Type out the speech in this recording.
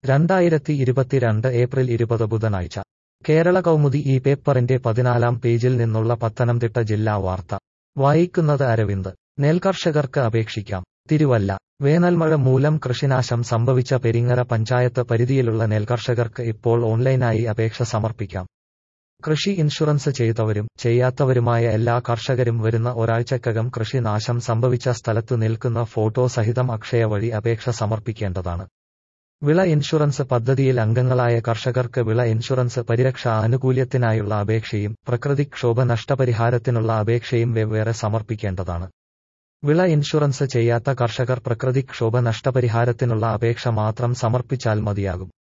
രണ്ടായിരത്തി ഇരുപത്തിരണ്ട് ഏപ്രിൽ ഇരുപത് ബുധനാഴ്ച കേരള കൗമുദി ഈ പേപ്പറിന്റെ പതിനാലാം പേജിൽ നിന്നുള്ള പത്തനംതിട്ട ജില്ലാ വാർത്ത വായിക്കുന്നത് അരവിന്ദ് നെൽകർഷകർക്ക് അപേക്ഷിക്കാം തിരുവല്ല വേനൽമഴ മൂലം കൃഷിനാശം സംഭവിച്ച പെരിങ്ങര പഞ്ചായത്ത് പരിധിയിലുള്ള നെൽകർഷകർക്ക് ഇപ്പോൾ ഓൺലൈനായി അപേക്ഷ സമർപ്പിക്കാം കൃഷി ഇൻഷുറൻസ് ചെയ്തവരും ചെയ്യാത്തവരുമായ എല്ലാ കർഷകരും വരുന്ന ഒരാഴ്ചക്കകം കൃഷി നാശം സംഭവിച്ച സ്ഥലത്തു നിൽക്കുന്ന ഫോട്ടോ സഹിതം അക്ഷയ വഴി അപേക്ഷ സമർപ്പിക്കേണ്ടതാണ് വിള ഇൻഷുറൻസ് പദ്ധതിയിൽ അംഗങ്ങളായ കർഷകർക്ക് വിള ഇൻഷുറൻസ് പരിരക്ഷാ ആനുകൂല്യത്തിനായുള്ള അപേക്ഷയും പ്രകൃതിക്ഷോഭ നഷ്ടപരിഹാരത്തിനുള്ള അപേക്ഷയും വെവ്വേറെ സമർപ്പിക്കേണ്ടതാണ് വിള ഇൻഷുറൻസ് ചെയ്യാത്ത കർഷകർ പ്രകൃതിക്ഷോഭ നഷ്ടപരിഹാരത്തിനുള്ള അപേക്ഷ മാത്രം സമർപ്പിച്ചാൽ മതിയാകും